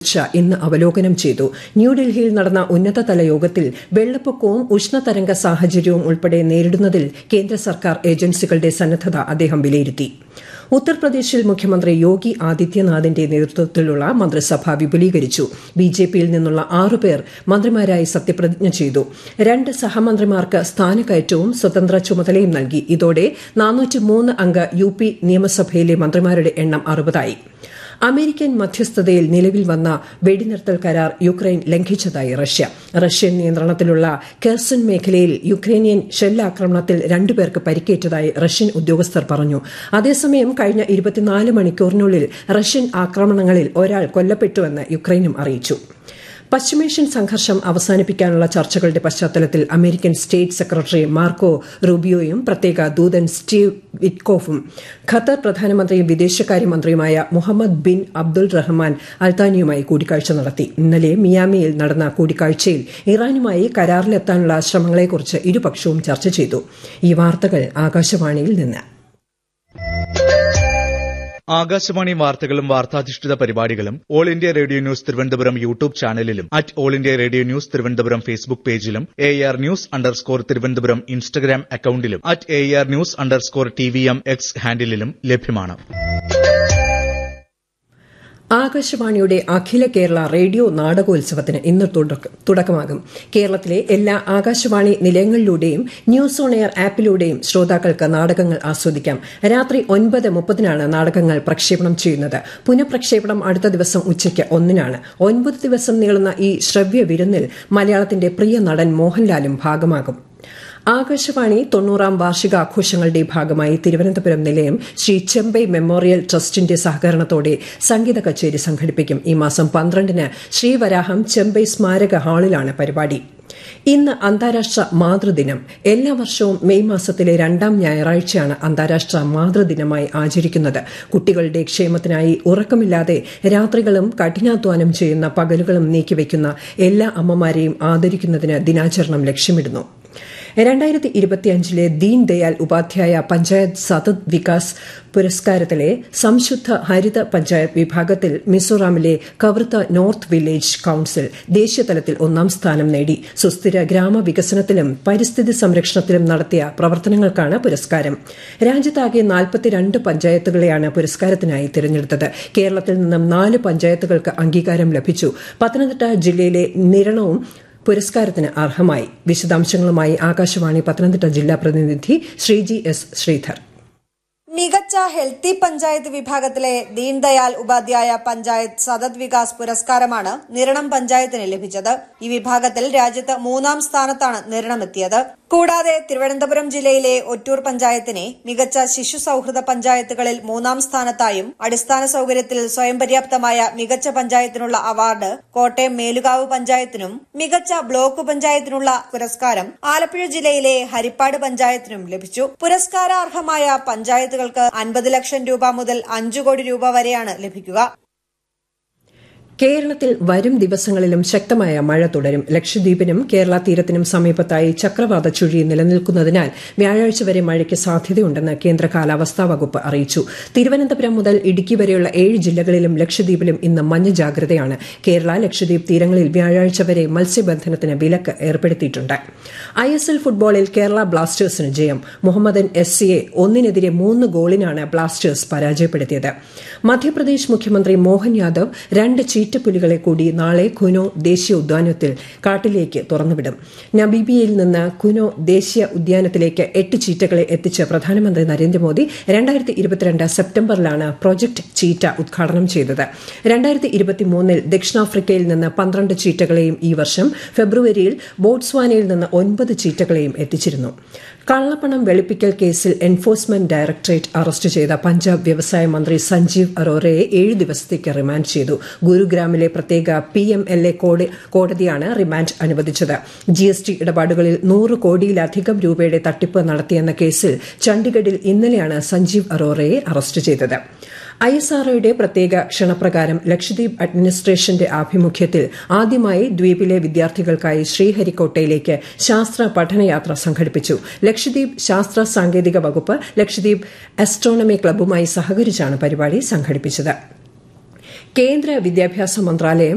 ഷാ ഇന്ന് അവലോകനം ചെയ്തു ന്യൂഡൽഹിയിൽ നടന്ന ഉന്നതതല യോഗത്തിൽ വെള്ളപ്പൊക്കവും ഉഷ്ണതരംഗ സാഹചര്യവും ഉൾപ്പെടെ നേരിടുന്നതിൽ കേന്ദ്ര സർക്കാർ ഏജൻസികളുടെ സന്നദ്ധത അദ്ദേഹം വിലയിരുത്തി ഉത്തർപ്രദേശിൽ മുഖ്യമന്ത്രി യോഗി ആദിത്യനാഥിന്റെ നേതൃത്വത്തിലുള്ള മന്ത്രിസഭ വിപുലീകരിച്ചു ബിജെപിയിൽ നിന്നുള്ള ആറുപേർ മന്ത്രിമാരായി സത്യപ്രതിജ്ഞ ചെയ്തു രണ്ട് സഹമന്ത്രിമാർക്ക് സ്ഥാനക്കയറ്റവും സ്വതന്ത്ര ചുമതലയും നൽകി ഇതോടെ അംഗ യു പി നിയമസഭയിലെ മന്ത്രിമാരുടെ എണ്ണം അറുപതായി അമേരിക്കൻ മധ്യസ്ഥതയിൽ നിലവിൽ വന്ന വെടിനിർത്തൽ കരാർ യുക്രൈൻ ലംഘിച്ചതായി റഷ്യ റഷ്യൻ നിയന്ത്രണത്തിലുള്ള കെർസൺ മേഖലയിൽ യുക്രൈനിയൻ ഷെല്ലാക്രമണത്തിൽ രണ്ടുപേർക്ക് പരിക്കേറ്റതായി റഷ്യൻ ഉദ്യോഗസ്ഥർ പറഞ്ഞു അതേസമയം കഴിഞ്ഞ ഇരുപത്തിനാല് മണിക്കൂറിനുള്ളിൽ റഷ്യൻ ആക്രമണങ്ങളിൽ ഒരാൾ കൊല്ലപ്പെട്ടുവെന്ന് യുക്രൈനും അറിയിച്ചു പശ്ചിമേഷ്യൻ സംഘർഷം അവസാനിപ്പിക്കാനുള്ള ചർച്ചകളുടെ പശ്ചാത്തലത്തിൽ അമേരിക്കൻ സ്റ്റേറ്റ് സെക്രട്ടറി മാർക്കോ റൂബിയോയും പ്രത്യേക ദൂതൻ സ്റ്റീവ് വിറ്റ്കോഫും ഖത്തർ പ്രധാനമന്ത്രിയും വിദേശകാര്യമന്ത്രിയുമായ മുഹമ്മദ് ബിൻ അബ്ദുൾ റഹ്മാൻ അൽത്താനിയുമായി കൂടിക്കാഴ്ച നടത്തി ഇന്നലെ മിയാമിയിൽ നടന്ന കൂടിക്കാഴ്ചയിൽ ഇറാനുമായി കരാറിലെത്താനുള്ള ശ്രമങ്ങളെക്കുറിച്ച് ഇരുപക്ഷവും ചർച്ച ചെയ്തു ഈ വാർത്തകൾ ആകാശവാണിയിൽ നിന്ന് ആകാശവാണി വാർത്തകളും വാർത്താധിഷ്ഠിത പരിപാടികളും All India Radio News Thiruvananthapuram YouTube ചാനലിലും at All India Radio News Thiruvananthapuram Facebook പേജിലും A R news underscore Thiruvananthapuram Instagram അക്കൌണ്ടിലും at A R news underscore T V M X ഹാൻഡിലും ലഭ്യമാണ് ആകാശവാണിയുടെ അഖില കേരള റേഡിയോ നാടകോത്സവത്തിന് ഇന്ന് തുടക്കമാകും കേരളത്തിലെ എല്ലാ ആകാശവാണി നിലയങ്ങളിലൂടെയും ന്യൂസ് ഓൺ എയർ ആപ്പിലൂടെയും ശ്രോതാക്കൾക്ക് നാടകങ്ങൾ ആസ്വദിക്കാം രാത്രി ഒൻപത് മുപ്പതിനാണ് നാടകങ്ങൾ പ്രക്ഷേപണം ചെയ്യുന്നത് പുനഃപ്രക്ഷേപണം അടുത്ത ദിവസം ഉച്ചയ്ക്ക് ഒന്നിനാണ് ഒൻപത് ദിവസം നീളുന്ന ഈ ശ്രവ്യ വിരുന്നിൽ മലയാളത്തിന്റെ പ്രിയ നടൻ മോഹൻലാലും ഭാഗമാകും ആകാശവാണി തൊണ്ണൂറാം വാർഷികാഘോഷങ്ങളുടെ ഭാഗമായി തിരുവനന്തപുരം നിലയം ശ്രീ ചെമ്പൈ മെമ്മോറിയൽ ട്രസ്റ്റിന്റെ സഹകരണത്തോടെ സംഗീത കച്ചേരി സംഘടിപ്പിക്കും ഈ മാസം പന്ത്രണ്ടിന് ശ്രീവരാഹം ചെമ്പൈ സ്മാരക ഹാളിലാണ് പരിപാടി ഇന്ന് അന്താരാഷ്ട്ര മാതൃദിനം എല്ലാ വർഷവും മെയ് മാസത്തിലെ രണ്ടാം ഞായറാഴ്ചയാണ് അന്താരാഷ്ട്ര മാതൃദിനമായി ആചരിക്കുന്നത് കുട്ടികളുടെ ക്ഷേമത്തിനായി ഉറക്കമില്ലാതെ രാത്രികളും കഠിനാധ്വാനം ചെയ്യുന്ന പകലുകളും നീക്കിവയ്ക്കുന്ന എല്ലാ അമ്മമാരെയും ആദരിക്കുന്നതിന് ദിനാചരണം ലക്ഷ്യമിടുന്നു രണ്ടായിരത്തി ഇരുപത്തിയഞ്ചിലെ ദീൻ ദയാൽ ഉപാധ്യായ പഞ്ചായത്ത് സതത് വികാസ് പുരസ്കാരത്തിലെ സംശുദ്ധ ഹരിത പഞ്ചായത്ത് വിഭാഗത്തിൽ മിസോറാമിലെ കവർത്ത നോർത്ത് വില്ലേജ് കൌൺസിൽ ദേശീയതലത്തിൽ ഒന്നാം സ്ഥാനം നേടി സുസ്ഥിര ഗ്രാമവികസനത്തിലും പരിസ്ഥിതി സംരക്ഷണത്തിലും നടത്തിയ പ്രവർത്തനങ്ങൾക്കാണ് പുരസ്കാരം രാജ്യത്താകെ നാൽപ്പത്തിരണ്ട് പഞ്ചായത്തുകളെയാണ് പുരസ്കാരത്തിനായി തിരഞ്ഞെടുത്തത് കേരളത്തിൽ നിന്നും നാല് പഞ്ചായത്തുകൾക്ക് അംഗീകാരം ലഭിച്ചു പത്തനംതിട്ട ജില്ലയിലെ നിരണവും പുരസ്കാരത്തിന് അർഹമായി വിശദാംശങ്ങളുമായി ആകാശവാണി പത്തനംതിട്ട ജില്ലാ പ്രതിനിധി ശ്രീജി എസ് ശ്രീധർ മികച്ച ഹെൽത്തി പഞ്ചായത്ത് വിഭാഗത്തിലെ ദീൻദയാൽ ഉപാധ്യായ പഞ്ചായത്ത് സതത് വികാസ് പുരസ്കാരമാണ് നിരണം പഞ്ചായത്തിന് ലഭിച്ചത് ഈ വിഭാഗത്തിൽ രാജ്യത്ത് മൂന്നാം സ്ഥാനത്താണ് നിരണമെത്തിയത് കൂടാതെ തിരുവനന്തപുരം ജില്ലയിലെ ഒറ്റൂർ പഞ്ചായത്തിനെ മികച്ച ശിശു സൌഹൃദ പഞ്ചായത്തുകളിൽ മൂന്നാം സ്ഥാനത്തായും അടിസ്ഥാന സൌകര്യത്തിൽ സ്വയം പര്യാപ്തമായ മികച്ച പഞ്ചായത്തിനുള്ള അവാർഡ് കോട്ടയം മേലുകാവ് പഞ്ചായത്തിനും മികച്ച ബ്ലോക്ക് പഞ്ചായത്തിനുള്ള പുരസ്കാരം ആലപ്പുഴ ജില്ലയിലെ ഹരിപ്പാട് പഞ്ചായത്തിനും ലഭിച്ചു പുരസ്കാരാർഹമായ പഞ്ചായത്തുകൾക്ക് അൻപത് ലക്ഷം രൂപ മുതൽ അഞ്ചു കോടി രൂപ വരെയാണ് ലഭിക്കുക കേരളത്തിൽ വരും ദിവസങ്ങളിലും ശക്തമായ മഴ തുടരും ലക്ഷദ്വീപിനും കേരള തീരത്തിനും സമീപത്തായി ചക്രവാത ചുഴി നിലനിൽക്കുന്നതിനാൽ വ്യാഴാഴ്ച വരെ മഴയ്ക്ക് സാധ്യതയുണ്ടെന്ന് കേന്ദ്ര കാലാവസ്ഥാ വകുപ്പ് അറിയിച്ചു തിരുവനന്തപുരം മുതൽ ഇടുക്കി വരെയുള്ള ഏഴ് ജില്ലകളിലും ലക്ഷദ്വീപിലും ഇന്ന് മഞ്ഞ ജാഗ്രതയാണ് കേരള ലക്ഷദ്വീപ് തീരങ്ങളിൽ വ്യാഴാഴ്ച വരെ മത്സ്യബന്ധനത്തിന് വിലക്ക് ഏർപ്പെടുത്തിയിട്ടുണ്ട് ഐ എസ് എൽ ഫുട്ബോളിൽ കേരള ബ്ലാസ്റ്റേഴ്സിന് ജയം മുഹമ്മദൻ എസ് സിയെ ഒന്നിനെതിരെ മൂന്ന് ഗോളിനാണ് ബ്ലാസ്റ്റേഴ്സ് പരാജയപ്പെടുത്തിയത് മധ്യപ്രദേശ് മുഖ്യമന്ത്രി മോഹൻ യാദവ് രണ്ട് ചീറ്റപ്പുലികളെ കൂടി നാളെ കുനോ ദേശീയ ഉദ്യാനത്തിൽ കാട്ടിലേക്ക് തുറന്നുവിടും നബീബിയയിൽ നിന്ന് കുനോ ദേശീയ ഉദ്യാനത്തിലേക്ക് എട്ട് ചീറ്റകളെ എത്തിച്ച് പ്രധാനമന്ത്രി നരേന്ദ്രമോദി രണ്ടായിരത്തി ഇരുപത്തിരണ്ട് സെപ്റ്റംബറിലാണ് പ്രോജക്ട് ചീറ്റ ഉദ്ഘാടനം ചെയ്തത് രണ്ടായിരത്തി ഇരുപത്തിമൂന്നിൽ ദക്ഷിണാഫ്രിക്കയിൽ നിന്ന് പന്ത്രണ്ട് ചീറ്റകളെയും ഈ വർഷം ഫെബ്രുവരിയിൽ ബോട്സ്വാനയിൽ നിന്ന് ഒൻപത് ചീറ്റകളെയും എത്തിച്ചിരുന്നു കള്ളപ്പണം വെളുപ്പിക്കൽ കേസിൽ എൻഫോഴ്സ്മെന്റ് ഡയറക്ടറേറ്റ് അറസ്റ്റ് ചെയ്ത പഞ്ചാബ് വ്യവസായ മന്ത്രി സഞ്ജീവ് അറോറയെ ഏഴ് ദിവസത്തേക്ക് റിമാൻഡ് ചെയ്തു ഗുരുഗ്രാമിലെ പ്രത്യേക പി എം എൽ എ കോടതിയാണ് റിമാൻഡ് അനുവദിച്ചത് ജി എസ് ടി ഇടപാടുകളിൽ നൂറ് കോടിയിലധികം രൂപയുടെ തട്ടിപ്പ് നടത്തിയെന്ന കേസിൽ ചണ്ഡിഗഡിൽ ഇന്നലെയാണ് സഞ്ജീവ് അറോറയെ അറസ്റ്റ് ചെയ്തത് ഐ എസ് ആർഒയുടെ പ്രത്യേക ക്ഷണപ്രകാരം ലക്ഷദ്വീപ് അഡ്മിനിസ്ട്രേഷന്റെ ആഭിമുഖ്യത്തിൽ ആദ്യമായി ദ്വീപിലെ വിദ്യാർത്ഥികൾക്കായി ശ്രീഹരിക്കോട്ടയിലേക്ക് ശാസ്ത്ര പഠനയാത്ര സംഘടിപ്പിച്ചു ലക്ഷദ്വീപ് ശാസ്ത്ര സാങ്കേതിക വകുപ്പ് ലക്ഷദ്വീപ് അസ്ട്രോണമി ക്ലബ്ബുമായി സഹകരിച്ചാണ് പരിപാടി സംഘടിപ്പിച്ചത് കേന്ദ്ര വിദ്യാഭ്യാസ മന്ത്രാലയം